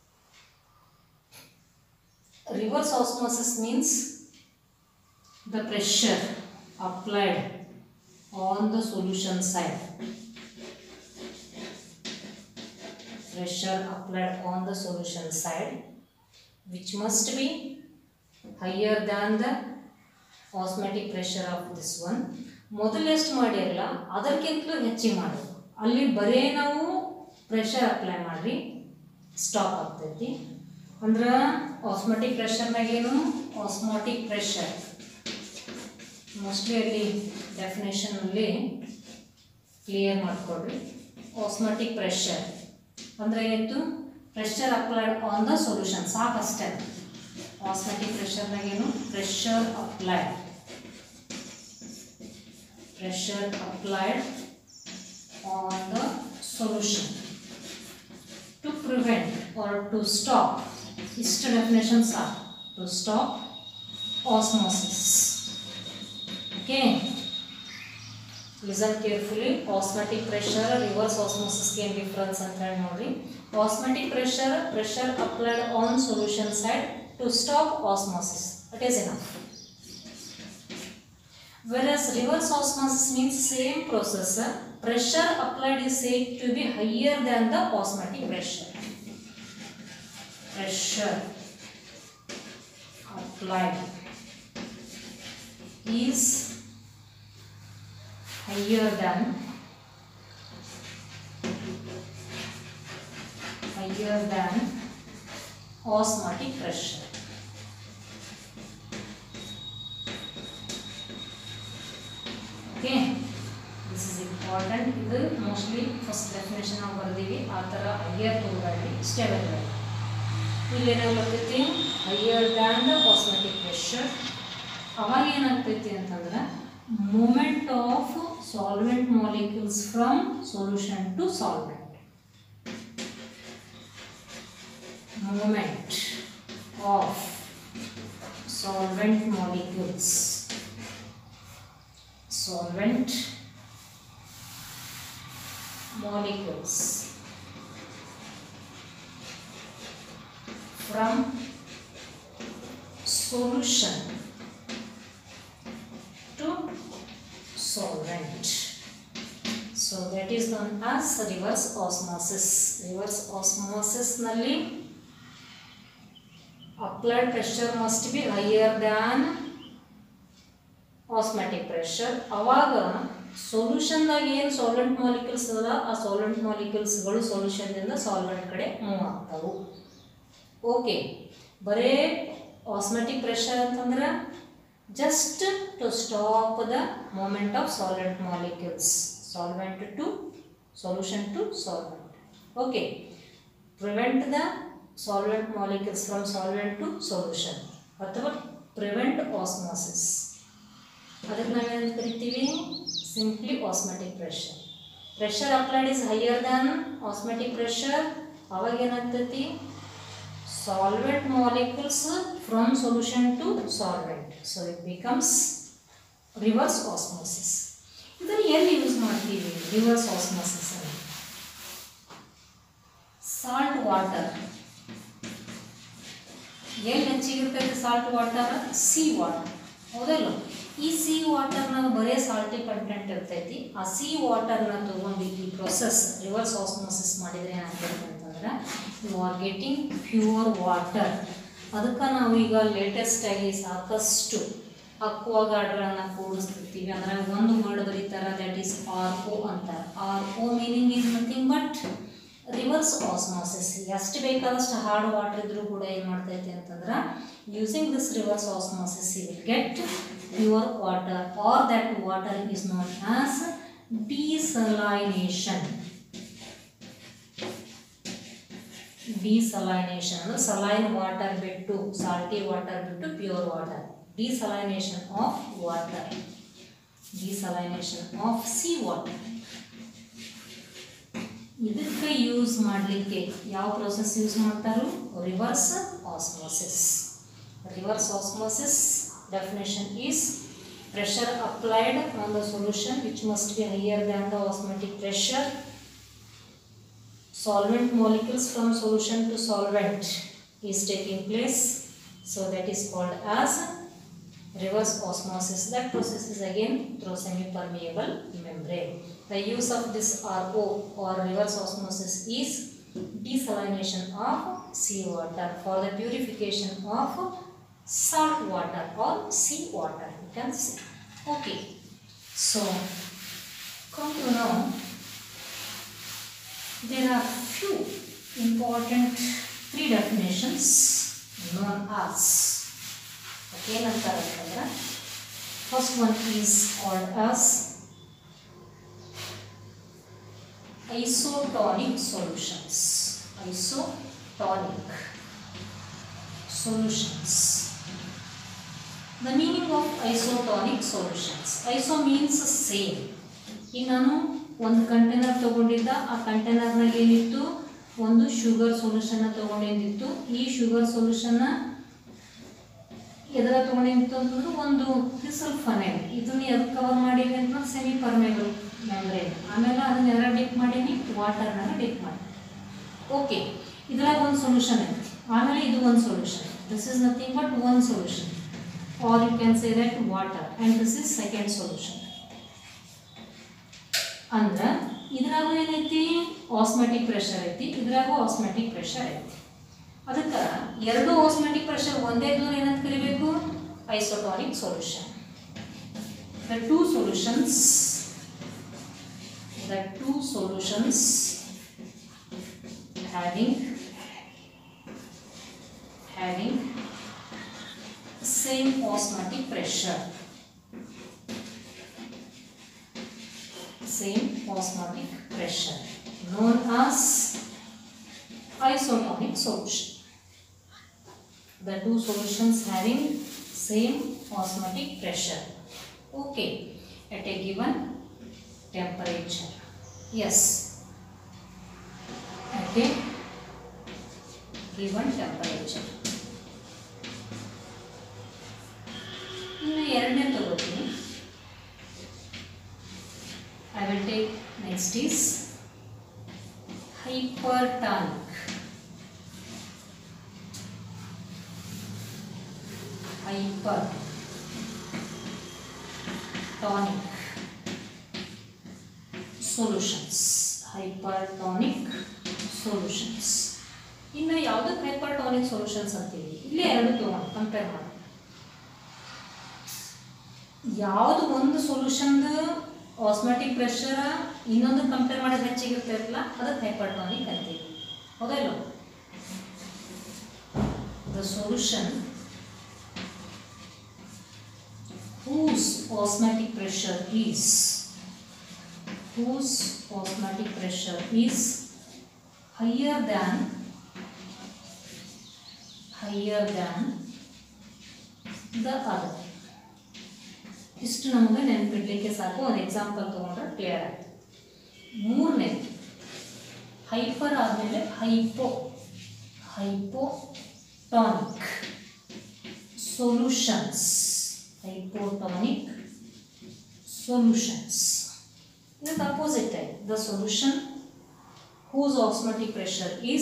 reverse osmosis means the pressure applied on the solution side pressure applied on the solution side which must be higher than the osmotic pressure of this one ಮೊದಲು ಎಷ್ಟು ಮಾಡಿರಲ್ಲ ಅದಕ್ಕಿಂತಲೂ ಹೆಚ್ಚಿಗೆ ಮಾಡೋದು ಅಲ್ಲಿ ಬರೇ ನಾವು ಪ್ರೆಷರ್ ಅಪ್ಲೈ ಮಾಡಿರಿ ಸ್ಟಾಪ್ ಆಗ್ತೈತಿ ಅಂದ್ರೆ ಆಸ್ಮೆಟಿಕ್ ಪ್ರೆಷರ್ನಾಗ ಏನು ಆಸ್ಮಾಟಿಕ್ ಪ್ರೆಷರ್ ಮೋಸ್ಟ್ಲಿ ಅಲ್ಲಿ ಡೆಫಿನೇಷನಲ್ಲಿ ಕ್ಲಿಯರ್ ಮಾಡಿಕೊಡ್ರಿ ಆಸ್ಮೆಟಿಕ್ ಪ್ರೆಷರ್ ಅಂದರೆ ಏನಿತ್ತು pressure applied on the solution ಸಾಕಷ್ಟೇ ಆಸ್ಮೆಟಿಕ್ ಪ್ರೆಷರ್ನಾಗ ಏನು pressure applied pressure applied on the solution to prevent or to stop ಇಷ್ಟು ಡೆಫಿನೇಷನ್ ಸಾಕು to stop osmosis okay listen carefully osmotic pressure reverse osmosis ಏನು ಡಿಫ್ರೆನ್ಸ್ ಅಂತ ಹೇಳಿ ನೋಡ್ರಿ osmotic pressure pressure applied on solution side to stop osmosis it is enough whereas reverse osmosis means same process pressure applied is said to be higher than the osmotic pressure pressure applied is higher than higher than osmotic pressure okay this is important ಇದು mostly first definition ನಾವು ಬರ್ದೀವಿ ಆ ಥರ higher ತೋಗಾಡಿ stable ಇಲ್ಲಿ ಏನಾಗ್ತೈತಿ higher than the osmotic pressure ಅವಾಗ ಏನಾಗ್ತೈತಿ ಅಂತಂದ್ರೆ movement of solvent molecules from solution to solvent movement of solvent molecules solvent molecules from solution to solvent so that is known as reverse osmosis reverse osmosis ನಲ್ಲಿ applied pressure must be higher than osmotic pressure ಅವಾಗ ಸೊಲ್ಯೂಷನ್ದಾಗ ಏನು solvent molecules ಅದ ಆ solvent ಮಾಲಿಕ್ಯೂಲ್ಸ್ಗಳು ಸೊಲ್ಯೂಷನ್ನಿಂದ solvent ಕಡೆ move ಆಗ್ತಾವು okay ಬರೇ ಆಸ್ಮೆಟಿಕ್ ಪ್ರೆಷರ್ ಅಂತಂದ್ರೆ just to stop the movement of solvent molecules solvent to solution to solvent okay prevent the solvent molecules from solvent to solution ಅಥವಾ ಪ್ರಿವೆಂಟ್ ಆಸ್ಮಾಸಿಸ್ ಅದಕ್ಕೆ ನಾವೇನು ಕರಿತೀವಿ simply osmotic pressure pressure applied is higher than osmotic pressure ಅವಾಗ ಏನಾಗ್ತೈತಿ solvent molecules from solution to solvent so it becomes reverse osmosis ಇದನ್ನು ಎಲ್ಲಿ use ಮಾಡ್ತೀವಿ reverse osmosis ಅನ್ನು ಸಾಲ್ಟ್ ವಾಟರ್ ಎಲ್ಲಿ ಹೆಚ್ಚಿಗಿರ್ತೈತೆ ಸಾಲ್ಟ್ ವಾಟರ್ ಸಿ ವಾಟರ್ ಹೌದಲ್ಲ ಈ ಸಿ ವಾಟರ್ನಾಗ ಬರೀ ಸಾಲ್ಟಿ ಕಂಟೆಂಟ್ ಇರ್ತೈತಿ ಆ ಸಿ ವಾಟರ್ನ ತೊಗೊಂಡು ಈ ಪ್ರೊಸೆಸ್ ರಿವರ್ಸ್ ಆಸ್ಮೋಸಿಸ್ ಮಾಡಿದರೆ ಏನಾಗ್ತೈತೆ ಅಂತಂದ್ರೆ you are getting pure water ಅದಕ್ಕೆ ನಾವು ಈಗ ಲೇಟೆಸ್ಟಾಗಿ ಸಾಕಷ್ಟು ಅಕ್ವಾಗಾರ್ಡ್ಗಳನ್ನ ಕೂಡಿಸ್ತಿರ್ತೀವಿ ಅಂದ್ರೆ ಒಂದು ವರ್ಡ್ ಬರೀತಾರೆ ದಟ್ ಈಸ್ ಆರ್ ಒ ಅಂತಾರೆ R O meaning is nothing but reverse osmosis ಎಷ್ಟು ಬೇಕಾದಷ್ಟು ಹಾರ್ಡ್ ವಾಟರ್ ಇದ್ರೂ ಕೂಡ ಏನು ಮಾಡ್ತೈತಿ ಅಂತಂದ್ರೆ using this reverse osmosis you will get pure water or that water is known as desalination desalination ಅಂದ್ರೆ saline water ಬಿಟ್ಟು ಸಾಲ್ಟಿ ವಾಟರ್ ಬಿಟ್ಟು pure water desalination of water desalination of sea water ಇದಕ್ಕೆ use ಮಾಡಲಿಕ್ಕೆ ಯಾವ process use ಮಾಡ್ತಾರೋ reverse osmosis reverse osmosis definition is pressure applied on the solution which must be higher than the osmotic pressure solvent molecules from solution to solvent is taking place so that is called as reverse osmosis that process is again through semi-permeable membrane the use of this RO or reverse osmosis is desalination of seawater for the purification of salt water or sea water you can say okay so come to know there are few important three definitions known as okay ಏನಂತಾರೆ ಅಂತಂದ್ರೆ first one is called as isotonic solutions isotonic solutions the meaning of isotonic solutions iso means same ಈಗ ನಾನು ಒಂದು container ತಗೊಂಡಿದ್ದ ಆ ಕಂಟೈನರ್ನಾಗ ಏನಿತ್ತು ಒಂದು sugar ಸೊಲ್ಯೂಷನ್ನ ತಗೊಂಡಿದ್ದಿತ್ತು ಈ ಶುಗರ್ ಸೊಲ್ಯೂಷನ್ನ ಎದರ ತಗೊಂಡಿತ್ತು ಅಂತಂದ್ರೆ ಒಂದು ಕ್ರಿಸಲ್ ಫನೈಲ್ ಇದನ್ನ ಎದಕ್ಕೆ ಕವರ್ ಮಾಡೀನಿ ಅಂತ ಸೆಮಿ ಪರ್ಮೇಬಲ್ ಮೆಮ್ರೇನ್ ಆಮೇಲೆ ಅದನ್ನ ಎದರ ಡಿಪ್ ಮಾಡೀನಿ ವಾಟರ್ನಾಗ ಡಿಪ್ ಮಾಡಿ ಓಕೆ ಇದ್ರಾಗ ಒಂದು ಸೊಲ್ಯೂಷನ್ ಐತಿ ಆಮೇಲೆ ಇದು ಒಂದು solution this is nothing but one solution or you can say that water and this is second solution ಅಂದ್ರೆ ಇದ್ರಾಗೂ ಏನೈತಿ ಆಸ್ಮೆಟಿಕ್ ಪ್ರೆಷರ್ ಐತಿ ಇದ್ರಾಗೂ ಆಸ್ಮೆಟಿಕ್ ಪ್ರೆಷರ್ ಐತಿ ಅದಕ್ಕೆ ಎರಡು ಆಸ್ಮೆಟಿಕ್ ಪ್ರೆಷರ್ ಒಂದೇ ದೂರ ಏನಂತ ಕರಿಬೇಕು isotonic solution the two solutions the two solutions having having same osmotic pressure same osmotic pressure known as isotonic solution the two solutions having same osmotic pressure okay at a given temperature yes at a given temperature ಇನ್ನು ಎರಡನೇ ತಗೋತೀನಿ I will take next is hypertonic hyper tonic solutions hypertonic solutions ಇನ್ನು ಯಾವುದಕ್ಕೆ ಹೈಪರ್ಟಾನಿಕ್ solutions ಅಂತೀವಿ ಇಲ್ಲೇ ಎರಡು ತಗೊಂಡು compare ಮಾಡಿ ಯಾವುದು ಒಂದು ಸೊಲ್ಯೂಷನ್ದು ಆಸ್ಮೆಟಿಕ್ ಪ್ರೆಷರ್ ಇನ್ನೊಂದು ಕಂಪೇರ್ ಮಾಡಿದ್ರೆ ಹೆಚ್ಚಿಗಿರ್ತೈತಲ್ಲ ಅದಕ್ಕೆ ಹೈಪರ್ಟಾನಿಕ್ ಅಂತೀವಿ ಹೌದಾ ಇಲ್ಲೋ the solution whose osmotic pressure is whose osmotic pressure is higher than higher than the other ಇಷ್ಟು ನಮಗೆ ನೆನಪಿಡ್ಲಿಕ್ಕೆ ಸಾಕು ಒಂದು ಎಕ್ಸಾಂಪಲ್ ತೊಗೊಂಡ್ರೆ ಕ್ಲಿಯರ್ ಆಯ್ತು ಮೂರನೇ ಹೈಪರ್ ಆದಮೇಲೆ hypo hypotonic solutions hypotonic solutions. In the opposite type, the solution whose osmotic pressure is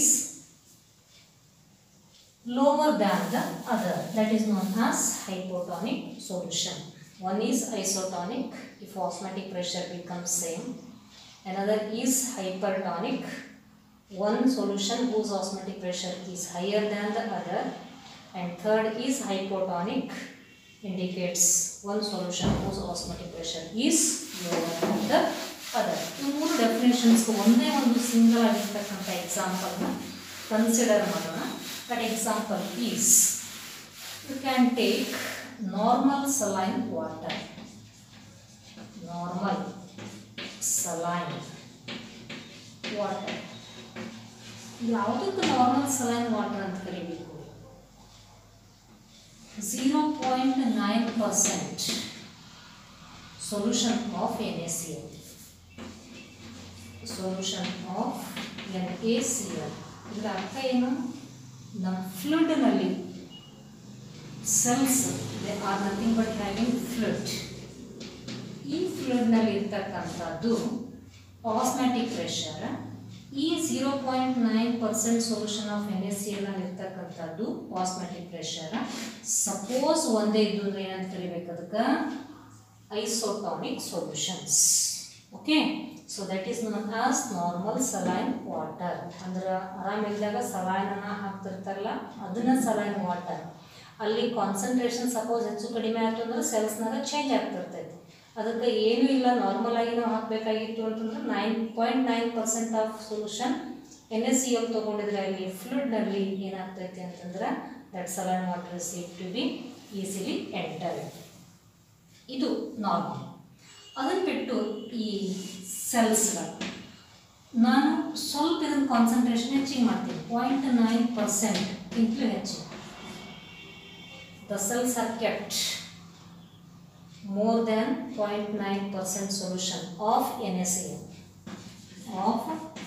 lower than the other that is known as hypotonic solution. One is isotonic if osmotic pressure becomes same. Another is hypertonic. One solution whose osmotic pressure is higher than the other. And third is hypotonic indicates one solution whose osmotic pressure is lower than the other. ಈ ಮೂರು definitions ಒಂದೇ ಒಂದು single ಆಗಿರ್ತಕ್ಕಂಥ ಎಕ್ಸಾಂಪಲ್ನ consider ಮಾಡೋಣ that example is you can take normal saline water normal saline water ಯಾವುದಕ್ಕೆ normal saline water ಅಂತ ಕರಿಬೇಕು 0.9% solution of NaCl. Solution of NaCl. ಇದರ ಅರ್ಥ ಏನು ನಮ್ಮ ಫ್ಲೂಡ್ನಲ್ಲಿ cells they are nothing but having fluid ಈ ಫ್ಲೂಡ್ನಲ್ಲಿ ಇರ್ತಕ್ಕಂಥದ್ದು ಆಸ್ಮ್ಯಾಟಿಕ್ ಪ್ರೆಷರ್ ಈ zero point nine percent solution of N S C L ಇರ್ತಕ್ಕಂಥದ್ದು ಆಸ್ಮೆಟಿಕ್ ಪ್ರೆಷರ್ ಸಪೋಸ್ ಒಂದೇ ಇದ್ದು ಅಂದ್ರೆ ಏನಂತ ಕರಿಬೇಕು ಅದಕ್ಕೆ isotonic solutions okay so that is known as normal saline water ಅಂದ್ರೆ ಆರಾಮಿದ್ದಾಗ ಸಲೈನನ್ನ ಹಾಕ್ತಿರ್ತಾರಲ್ಲ ಅದನ್ನ ಸಲೈನ್ ವಾಟರ್ ಅಲ್ಲಿ ಕಾನ್ಸಂಟ್ರೇಷನ್ ಸಪೋಸ್ ಹೆಚ್ಚು ಕಡಿಮೆ ಆಯ್ತು ಅಂದ್ರೆ ಸೆಲ್ಸ್ನಾಗ ಚೇಂಜ್ ಆಗ್ತಿರ್ತೈತಿ ಅದಕ್ಕೆ ಏನೂ ಇಲ್ಲ ನಾರ್ಮಲ್ ಆಗಿ ನಾವು ಹಾಕಬೇಕಾಗಿತ್ತು ಅಂತಂದ್ರೆ nine point nine percent of solution N S C L ತೊಗೊಂಡಿದ್ರೆ ಅಲ್ಲಿ ಫ್ಲೂಡ್ನಲ್ಲಿ ಏನಾಗ್ತೈತಿ ಅಂತಂದ್ರೆ that saline water safe to be easily enter ಇದು ನಾರ್ಮಲ್ ಅದನ್ನು ಬಿಟ್ಟು ಈ ಸೆಲ್ಸ್ಗಳು ನಾನು ಸ್ವಲ್ಪ ಇದನ್ನ ಕಾನ್ಸಂಟ್ರೇಷನ್ ಹೆಚ್ಚಿಗೆ ಮಾಡ್ತೀನಿ ಪಾಯಿಂಟ್ ನೈನ್ ಪರ್ಸೆಂಟ್ಗಿಂತಲೂ ಹೆಚ್ಚು the cells are kept more than 0.9% solution of NaCl of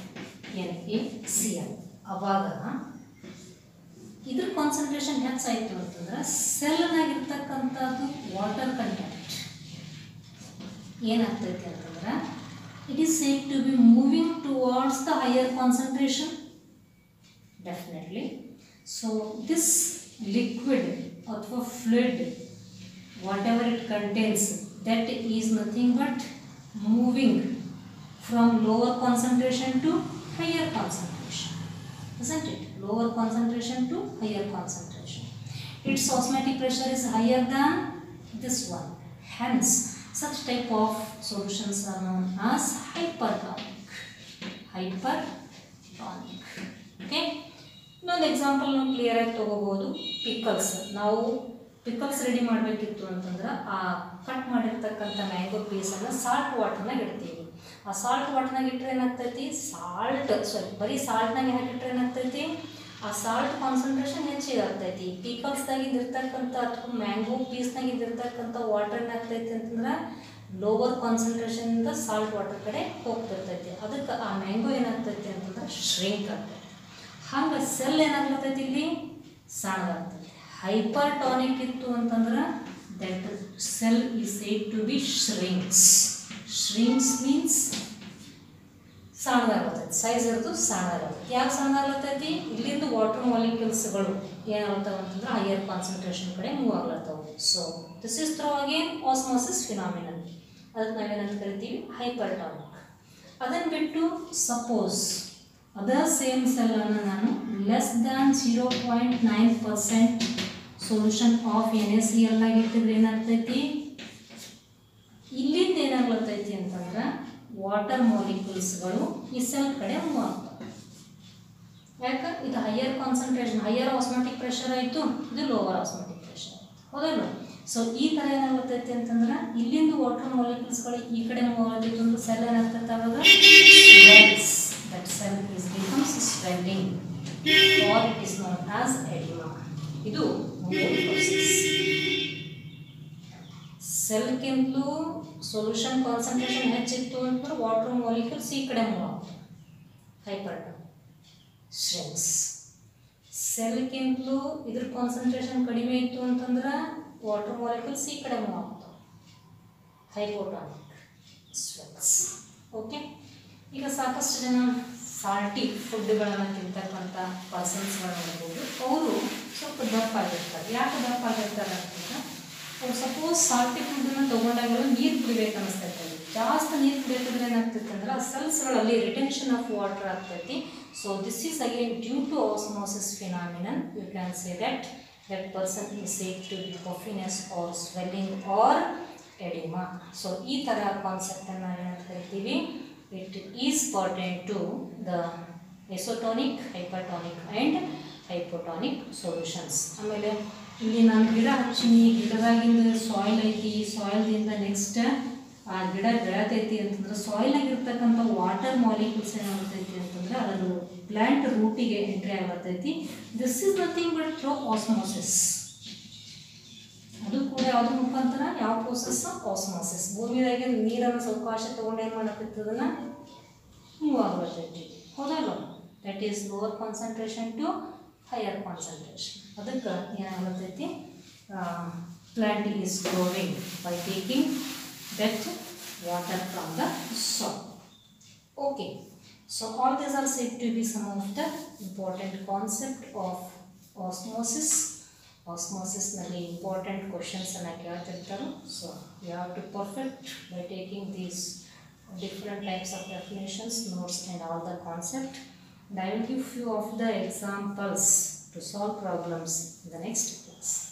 NaCl ಅವಾಗ ಇದ್ರ ಕಾನ್ಸಂಟ್ರೇಷನ್ ಹೆಚ್ಚಾಯಿತು ಅಂತಂದ್ರೆ ಸೆಲ್ನಾಗಿರ್ತಕ್ಕಂಥದ್ದು ವಾಟರ್ ಕಂಟೆಂಟ್ ಏನಾಗ್ತೈತಿ ಅಂತಂದ್ರೆ it is safe to be moving towards the higher concentration definitely so this liquid ಅಥವಾ fluid whatever it contains that is nothing but moving from lower concentration to higher concentration isn't it lower concentration to higher concentration its osmotic pressure is higher than this one hence such type of solutions are known as hypertonic hypertonic okay ಇನ್ನೊಂದು example ನಾವು clear ಆಗಿ ತಗೋಬಹುದು pickles ನಾವು pickles ready ಮಾಡಬೇಕಿತ್ತು ಅಂತಂದ್ರೆ ಆ cut ಮಾಡಿರ್ತಕ್ಕಂಥ mango ಪೀಸನ್ನು salt ವಾಟರ್ನಾಗ ಇಡ್ತೀವಿ ಆ ಸಾಲ್ಟ್ ವಾಟರ್ನಾಗ ಇಟ್ಟರೆ ಏನಾಗ್ತೈತಿ ಸಾಲ್ಟ್ ಸಾರಿ ಬರೀ ಸಾಲ್ಟ್ನಾಗ ಹಾಕಿಟ್ರೆ ಏನಾಗ್ತೈತಿ ಆ ಸಾಲ್ಟ್ ಕಾನ್ಸಂಟ್ರೇಷನ್ ಹೆಚ್ಚಿಗೆ ಆಗ್ತೈತಿ ಪೀಕಲ್ಸ್ದಾಗಿಂದ ಇರ್ತಕ್ಕಂಥ ಅಥವಾ ಮ್ಯಾಂಗೋ ಪೀಸ್ನಾಗಿಂದ ಇರ್ತಕ್ಕಂಥ ವಾಟರ್ ಏನಾಗ್ತೈತಿ ಅಂತಂದ್ರೆ ಲೋವರ್ ಕಾನ್ಸಂಟ್ರೇಷನಿಂದ ಸಾಲ್ಟ್ ವಾಟರ್ ಕಡೆ ಹೋಗ್ತಿರ್ತೈತಿ ಅದಕ್ಕೆ ಆ ಮ್ಯಾಂಗೋ ಏನಾಗ್ತೈತಿ ಅಂತಂದ್ರೆ ಶ್ರಿಂಕ್ ಆಗ್ತೈತಿ ಹಂಗೆ ಸೆಲ್ ಏನಾಗ್ಲತ್ತೈತಿ ಇಲ್ಲಿ ಸಣ್ಣದಾಗ್ತೈತಿ ಹೈಪರ್ ಟಾನಿಕ್ ಇತ್ತು ಅಂತಂದ್ರೆ that cell is said to be shrinks shrinks means ಸಣ್ಣದಾಗತ್ತೈತಿ ಸೈಜ್ ಇರೋದು ಸಣ್ಣದಾಗತ್ತೈತಿ ಯಾಕೆ ಸಣ್ಣದಾಗತ್ತೈತಿ ಇಲ್ಲಿಂದ ವಾಟರ್ ಮಾಲಿಕ್ಯೂಲ್ಸ್ಗಳು ಏನಾಗ್ತಾವ ಅಂತಂದ್ರೆ ಹೈಯರ್ ಕಾನ್ಸಂಟ್ರೇಷನ್ ಕಡೆ ಮೂವ್ ಆಗ್ಲತ್ತವು so this is through again osmosis ಫಿನಾಮಿನಲ್ ಅದಕ್ಕೆ ನಾವೇನಂತ ಕರಿತೀವಿ ಹೈಪರ್ಟಾನಿಕ್ ಅದನ್ನು ಬಿಟ್ಟು ಸಪೋಸ್ ಅದ ಸೇಮ್ ಸೆಲ್ಲನ್ನು ನಾನು less than zero point nine percent solution of N S C L ಆಗಿಟ್ಟಿದ್ರೆ ಏನಾಗ್ತೈತಿ ಇಲ್ಲಿಂದ ಏನಾಗ್ಲತ್ತೈತಿ ಅಂತಂದ್ರೆ ವಾಟರ್ ಮಾಲಿಕ್ಯೂಲ್ಸ್ಗಳು ಈ ಸೆಲ್ ಕಡೆ ಮೂವ್ ಆಗ್ತವೆ ಯಾಕೆ ಇದು higher concentration higher osmotic pressure ಆಯಿತು ಇದು ಲೋವರ್ ಆಸ್ಮೆಟಿಕ್ ಪ್ರೆಷರ್ ಹೌದಲ್ಲ ಸೊ ಈ ಥರ ಏನಾಗ್ತೈತಿ ಅಂತಂದ್ರೆ ಇಲ್ಲಿಂದ ವಾಟರ್ ಮಾಲಿಕ್ಯೂಲ್ಸ್ಗಳು ಈ ಕಡೆ ಮೂವ್ ಆಗ್ತಿತ್ತು ಅಂದ್ರೆ ಸೆಲ್ ಏನಾಗ್ತೈತೆ ಅವಾಗ swells that cell is becomes swelling or it is known as edema ಇದು ಪ್ರೊಸೆಸ್ ಸೆಲ್ಗಿಂತಲೂ ಸೊಲ್ಯೂಷನ್ ಕಾನ್ಸಂಟ್ರೇಷನ್ ಹೆಚ್ಚಿತ್ತು ಅಂತಂದ್ರೆ ವಾಟರ್ ಮಾಲಿಕ್ಯೂಲ್ಸ್ ಈ ಕಡೆ ಮೂವ್ ಆಗ್ತವೆ ಹೈಪರ್ ಸ್ಟ್ರೆಂಗ್ಸ್ ಸೆಲ್ಗಿಂತಲೂ ಇದ್ರ ಕಾನ್ಸಂಟ್ರೇಷನ್ ಕಡಿಮೆ ಇತ್ತು ಅಂತಂದ್ರೆ ವಾಟರ್ ಮಾಲಿಕ್ಯೂಲ್ಸ್ ಈ ಕಡೆ ಮೂವ್ ಆಗ್ತವೆ ಹೈಪೋಟಾನಿಕ್ ಸ್ವೆಲ್ಸ್ ಓಕೆ ಈಗ ಸಾಕಷ್ಟು ಜನ ಸಾಲ್ಟಿ ಫುಡ್ಗಳನ್ನು ತಿಂತಕ್ಕಂಥ ಪರ್ಸನ್ಸ್ಗಳು ನೋಡ್ಬೋದು ಅವರು ಸ್ವಲ್ಪ ದಪ್ಪ ಆಗಿರ್ತಾರೆ ಯಾಕೆ ದಪ್ಪ ಆಗಿರ್ತಾರೆ ಅಂತಂದ್ರೆ ಅವ್ರು ಸಪೋಸ್ ಸಾಲ್ಟಿ ಫುಡ್ಡನ್ನು ತೊಗೊಂಡಾಗೆಲ್ಲ ನೀರು ಕುಡಿಬೇಕು ಅನಿಸ್ತೈತೆ ಜಾಸ್ತಿ ನೀರು ಕುಡಿಯೋದ್ರೆ ಏನಾಗ್ತೈತೆ ಅಂದ್ರೆ ಆ ಸೆಲ್ಸ್ಗಳಲ್ಲಿ ರಿಟೆನ್ಷನ್ ಆಫ್ ವಾಟರ್ ಆಗ್ತೈತಿ so this is again due to osmosis phenomenon you can say that that person is safe to be puffiness or swelling or oedema so ಈ ಥರ ಕಾನ್ಸೆಪ್ಟನ್ನು ಏನಂತ ಕರಿತೀವಿ it is pertinent to the isotonic hypertonic and hypotonic solutions ಆಮೇಲೆ ಇಲ್ಲಿ ನಾನು ಗಿಡ ಹಚ್ಚೀನಿ ಗಿಡದಾಗಿಂದ ಸಾಯಿಲ್ ಐತಿ ಸಾಯಿಲ್ದಿಂದ ನೆಕ್ಸ್ಟ್ ಆ ಗಿಡ ಬೆಳತೈತಿ ಅಂತಂದ್ರೆ ಸಾಯಿಲ್ನಾಗ ಇರ್ತಕ್ಕಂಥ ವಾಟರ್ ಮಾಲಿಕ್ಯೂಲ್ಸ್ ಏನಾಗ್ತೈತಿ ಅಂತಂದ್ರೆ ಅದು ಪ್ಲ್ಯಾಂಟ್ ರೂಟಿಗೆ ಎಂಟ್ರಿ ಆಗತೈತಿ this is nothing but through osmosis ಅದು ಕೂಡ ಯಾವ್ದ್ರ ಮುಖಾಂತರ ಯಾವ ಪ್ರೋಸೆಸ್ ಆಸ್ಮೋಸಿಸ್ ಭೂಮಿದಾಗೆ ನೀರನ್ನು ಸಾವಕಾಶ ತೊಗೊಂಡು ಏನು ಮಾಡಕತ್ತದನ್ನ ಮೂವ್ ಆಗ್ಬರ್ತೈತಿ ಹೌದಲ್ಲ that is lower concentration to higher concentration ಅದಕ್ಕೆ ಏನಾಗ್ತೈತಿ plant is growing by taking that water from the soil okay so all these are said to be some of the important concept of osmosis ಆಸ್ಮೋಸಿಸ್ನಲ್ಲಿ important ಕ್ವಶನ್ಸನ್ನು ಕೇಳ್ತಿರ್ತಾರೆ so you have to perfect by taking these different types of definitions, notes and all the concept. And I will give few of the examples to solve problems in the next class.